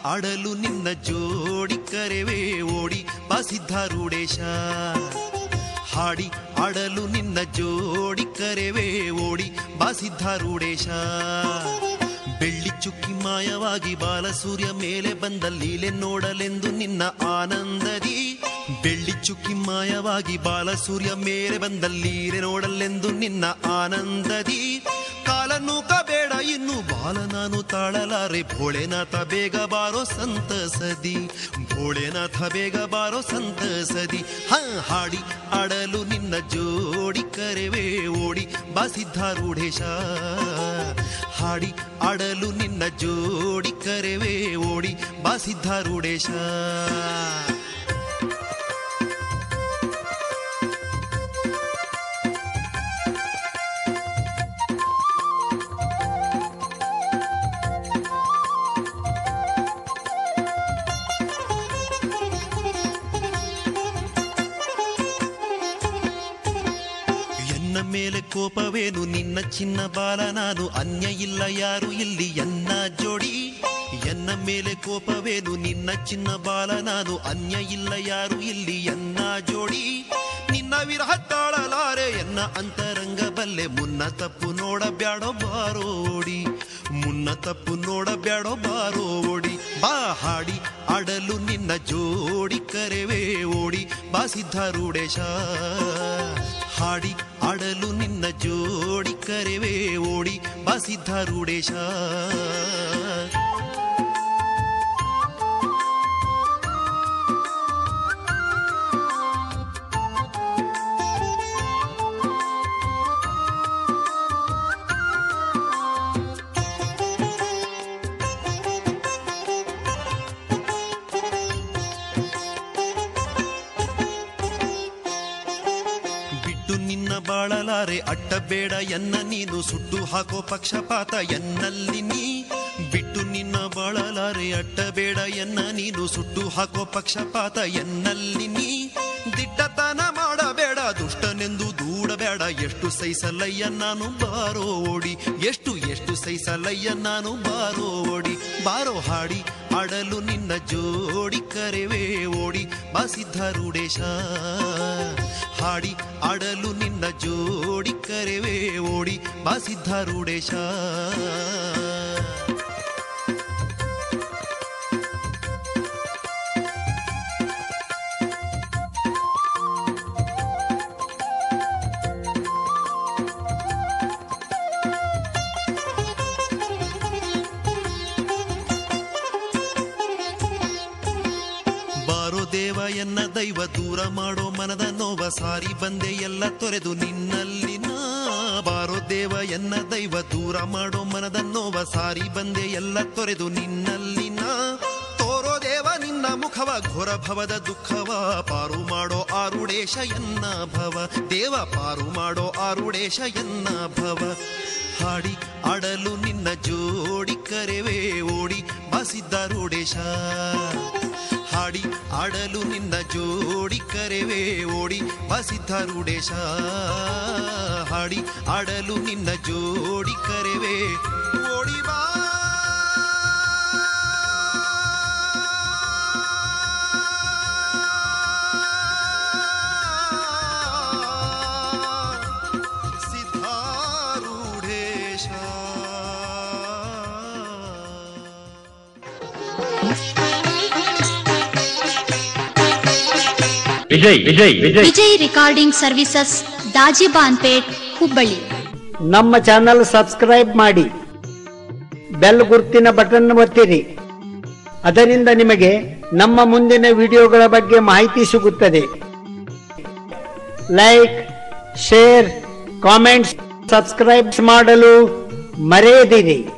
ಆಡಲು ನಿನ್ನ ಜೋಡಿ ಕರೆವೆ ಓಡಿ ಬಾ ಸಿದ್ಧಾರೂಢೇಶ ಹಾಡಿ ಆಡಲು ನಿನ್ನ ಜೋಡಿ ಕರೆವೆ ಓಡಿ ಬಾ ಸಿದ್ಧಾರೂಢೇಶ ಬೆಳ್ಳಿ ಚುಕ್ಕಿ ಮಾಯವಾಗಿ ಬಾಲಸೂರ್ಯ ಮೇಲೆ ಬಂದ ಲೀಲೆ ನೋಡಲೆಂದು ನಿನ್ನ ಆನಂದದಿ ಬೆಳ್ಳಿ ಚುಕ್ಕಿ ಮಾಯವಾಗಿ ಬಾಲಸೂರ್ಯ ಮೇಲೆ ಬಂದ ಲೀಲೆ ನೋಡಲೆಂದು ನಿನ್ನ ಆನಂದದಿ ಕಾಲನ್ನು ಕಬೇಡ ಇನ್ನು ಬಾಲ ನಾನು ತಾಳಲಾರೆ ಭೋಳೆನಾಥ ಬೇಗ ಬಾರೋ ಸಂತಸದಿ ಭೋಳೆನಾಥ ಬೇಗ ಬಾರೋ ಸಂತಸದಿ ಹ ಹಾಡಿ ಆಡಲು ನಿನ್ನ ಜೋಡಿ ಕರೆವೆ ಓಡಿ ಬಾ ಸಿದ್ಧಾರೂಢೇಶ ಹಾಡಿ ಆಡಲು ನಿನ್ನ ಜೋಡಿ ಕರೆವೆ ಓಡಿ ಬಾ ಸಿದ್ಧಾರೂಢೇಶ ಎನ್ನ ಮೇಲೆ ಕೋಪವೇನು ನಿನ್ನ ಚಿನ್ನ ಬಾಲ ನಾನು ಅನ್ಯ ಇಲ್ಲ ಯಾರು ಇಲ್ಲಿ ಎನ್ನ ಜೋಡಿ ಎನ್ನ ಮೇಲೆ ಕೋಪವೇನು ನಿನ್ನ ಚಿನ್ನ ಬಾಲ ನಾನು ಅನ್ಯ ಇಲ್ಲ ಯಾರು ಇಲ್ಲಿ ಎನ್ನ ಜೋಡಿ ನಿನ್ನ ವಿರಹ ತಾಳಲಾರೆ ಎನ್ನ ಅಂತರಂಗ ಬಲ್ಲೆ ಮುನ್ನ ತಪ್ಪು ನೋಡಬ್ಯಾಡೋ ಬಾರೋಡಿ ಮುನ್ನ ತಪ್ಪು ನೋಡಬ್ಯಾಡೋ ಬಾರೋಡಿ ಬಾ ಹಾಡಿ ಆಡಲು ನಿನ್ನ ಜೋಡಿ ಕರೆವೆ ಓಡಿ ಬಾ ಸಿದ್ಧಾರೂಢೇಶ ಹಾಡಿ ಆಡಲು ನಿನ್ನ ಜೋಡಿ ಕರೆವೆ ಓಡಿ ಬಾ ಸಿದ್ಧಾರೂಢೇಶ ಬಿಟ್ಟು ನಿನ್ನ ಬಾಳಲಾರೆ ಅಡ್ಡ ಬೇಡ ಎನ್ನ ನೀನು ಸುಟ್ಟು ಹಾಕೋ ಪಕ್ಷಪಾತ ಎನ್ನಲ್ಲಿ ನೀ ಬಿಟ್ಟು ನಿನ್ನ ಬಾಳಲಾರೆ ಅಡ್ಡ ಬೇಡ ಎನ್ನ ನೀನು ಸುಟ್ಟು ಹಾಕೋ ಪಕ್ಷಪಾತ ಎನ್ನಲ್ಲಿ ನೀ ದಿಟ್ಟತನ ಮಾಡಬೇಡ ದುಷ್ಟನೆಂದು ದೂಡಬೇಡ ಎಷ್ಟು ಸೈಸಲಯ್ಯ ನಾನು ಬಾರೋ ಓಡಿ ಎಷ್ಟು ಎಷ್ಟು ಸೈಸಲಯ್ಯ ನಾನು ಬಾರೋ ಓಡಿ ಬಾರೋ ಹಾಡಿ ಆಡಲು ನಿನ್ನ ಜೋಡಿ ಕರೆವೆ ಓಡಿ ಬಾ ಸಿದ್ಧಾರೂಢೇಶ ಹಾಡಿ ಆಡಲು ನಿನ್ನ ಜೋಡಿ ಕರೆವೆ ಓಡಿ ಬಾ ಸಿದ್ಧಾರೂಢೇಶ ಬಾರೋ ದೇವ ಎನ್ನ ದೈವ ದೂರ ಮಾಡೋ ಮನದ ನೋವ ಸಾರಿ ಬಂದೆ ಎಲ್ಲ ತೊರೆದು ನಿನ್ನಲ್ಲಿ ನಾ ಬಾರೋ ದೇವ ಎನ್ನ ದೈವ ದೂರ ಮಾಡೋ ಮನದ ನೋವ ಸಾರಿ ಬಂದೆ ಎಲ್ಲ ತೊರೆದು ನಿನ್ನಲ್ಲಿ ನಾ ತೋರೋ ದೇವ ನಿನ್ನ ಮುಖವ ಘೋರ ಭವದ ದುಃಖವ ಪಾರು ಮಾಡೋ ಆರುಡೇಶ ಎನ್ನ ಭವ ದೇವ ಪಾರು ಮಾಡೋ ಆರುಡೇಶ ಎನ್ನ ಭವ ಹಾಡಿ ಆಡಲು ನಿನ್ನ ಜೋಡಿ ಕರೆವೆ ಓಡಿ ಬಸಿದ್ದಾರೂಡೇಶ ಹಾಡಿ ಆಡಲು ನಿನ್ನ ಜೋಡಿ ಕರೆವೆ ಓಡಿ ಬಸಿದ್ದಾರೂಡೇಶ ಹಾಡಿ ಆಡಲು ನಿನ್ನ ಜೋಡಿ ಕರೆವೆ ಓಡಿ ಬಾ ಸಿದ್ಧಾರೂಢೇಶ ವಿಜಯ್ ವಿಜಯ್ ವಿಜಯ್ ವಿಜಯ್ ರೆಕಾರ್ಡಿಂಗ್ ಸರ್ವಿಸಸ್ ದಾಜಿಬಾನ್ಪೇಟ್ ಹುಬ್ಬಳ್ಳಿ ನಮ್ಮ ಚಾನಲ್ ಸಬ್ಸ್ಕ್ರೈಬ್ ಮಾಡಿ ಬೆಲ್ ಗುರುತಿನ ಬಟನ್ ಒತ್ತಿರಿ ಅದರಿಂದ ನಿಮಗೆ ನಮ್ಮ ಮುಂದಿನ ವಿಡಿಯೋಗಳ ಬಗ್ಗೆ ಮಾಹಿತಿ ಸಿಗುತ್ತದೆ ಲೈಕ್ ಶೇರ್ ಕಾಮೆಂಟ್ಸ್ ಸಬ್ಸ್ಕ್ರೈಬ್ ಮಾಡಲು ಮರೆಯದಿರಿ